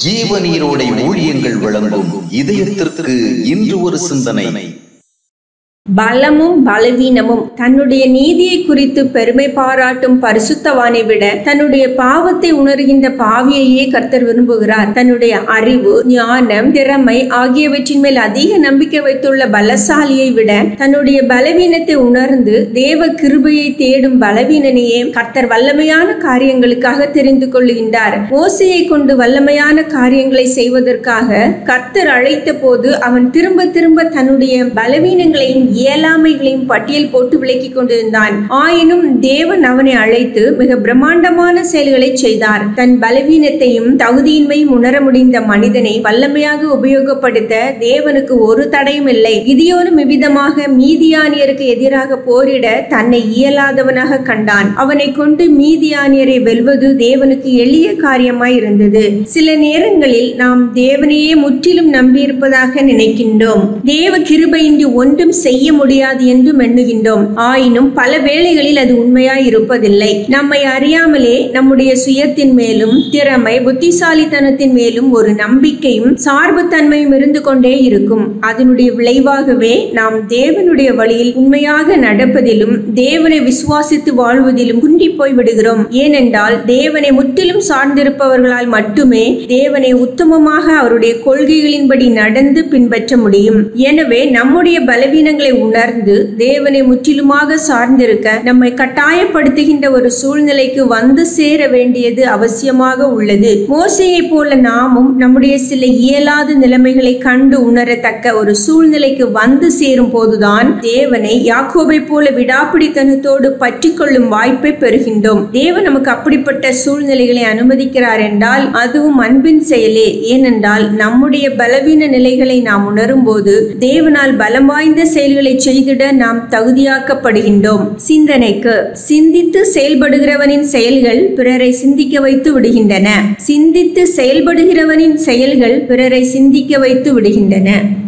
ஜீவநீரோடை ஊழியங்கள் வழங்கும் இதயத்திற்கு இன்று ஒரு சிந்தனை பலமும் பலவீனமும் தன்னுடைய நீதியை குறித்து பெருமை பாராட்டும் பரிசுத்தவானை விட தன்னுடைய பாவத்தை உணர்கின்ற பாவியையே கர்த்தர் விரும்புகிறார் தன்னுடைய அறிவு ஞானம் திறமை ஆகியவற்றின் மேல் அதிக நம்பிக்கை வைத்துள்ள பலசாலியை விட தன்னுடைய பலவீனத்தை உணர்ந்து தேவ கிருபையை தேடும் பலவீனனையே கர்த்தர் வல்லமையான காரியங்களுக்காக தெரிந்து கொள்ளுகின்றார் மோசையை கொண்டு வல்லமையான காரியங்களை செய்வதற்காக கர்த்தர் அழைத்த போது அவன் திரும்ப திரும்ப தன்னுடைய பலவீனங்களையும் இயலாமைகளையும் பட்டியல் போட்டு விளக்கிக் கொண்டிருந்தான் ஆயினும் தேவன் அவனை அழைத்து மிக பிரம்மாண்டமான செயல்களை செய்தார் தன் பலவீனத்தையும் தகுதியின்மையும் உணர முடிந்த மனிதனை வல்லமையாக உபயோகப்படுத்த தேவனுக்கு ஒரு தடையும் இல்லை இதியோரும் இவ்விதமாக மீதியானியருக்கு எதிராக போரிட தன்னை இயலாதவனாக கண்டான் அவனை கொண்டு மீதியானியரை வெல்வது தேவனுக்கு எளிய காரியமாய் இருந்தது சில நேரங்களில் நாம் தேவனையே முற்றிலும் நம்பியிருப்பதாக நினைக்கின்றோம் தேவ கிருபையின்றி ஒன்றும் செய்ய முடியாது என்றும் எண்ணுகின்றோம் ஆயினும் பல வேளைகளில் அது உண்மையாய் இருப்பதில்லை நம்மை அறியாமலே நம்முடைய சுயத்தின் மேலும் திறமை புத்திசாலித்தனத்தின் மேலும் ஒரு நம்பிக்கையும் சார்புத்தன்மையும் இருந்து கொண்டே இருக்கும் அதனுடைய விளைவாகவே நாம் தேவனுடைய வழியில் உண்மையாக நடப்பதிலும் தேவனை விசுவாசித்து வாழ்வதிலும் குன்றி போய் விடுகிறோம் ஏனென்றால் தேவனை முற்றிலும் சார்ந்திருப்பவர்களால் மட்டுமே தேவனை உத்தமமாக அவருடைய கொள்கைகளின்படி நடந்து பின்பற்ற முடியும் எனவே நம்முடைய பலவீனங்களை உணர்ந்து தேவனை முற்றிலுமாக சார்ந்திருக்க நம்மை கட்டாயப்படுத்துகின்ற ஒரு சூழ்நிலைக்கு வந்து சேர வேண்டியது அவசியமாக உள்ளது மோசையை போல நாமும் நம்முடைய சில இயலாத நிலைமைகளை கண்டு உணரத்தக்க ஒரு சூழ்நிலைக்கு வந்து சேரும் போதுதான் தேவனை யாக்கோபை போல விடாப்பிடித்தனத்தோடு பற்றி கொள்ளும் வாய்ப்பை பெறுகின்றோம் தேவன் நமக்கு அப்படிப்பட்ட சூழ்நிலைகளை அனுமதிக்கிறார் என்றால் அதுவும் அன்பின் செயலே ஏனென்றால் நம்முடைய பலவீன நிலைகளை நாம் உணரும் போது தேவனால் பலம் வாய்ந்த செயல்களை செய்திட நாம் தகுதியாக்கப்படுகின்றோம் சிந்தனைக்கு சிந்தித்து செயல்படுகிறவனின் செயல்கள் பிறரை சிந்திக்க வைத்து விடுகின்றன சிந்தித்து செயல்படுகிறவனின் செயல்கள் பிறரை சிந்திக்க வைத்து விடுகின்றன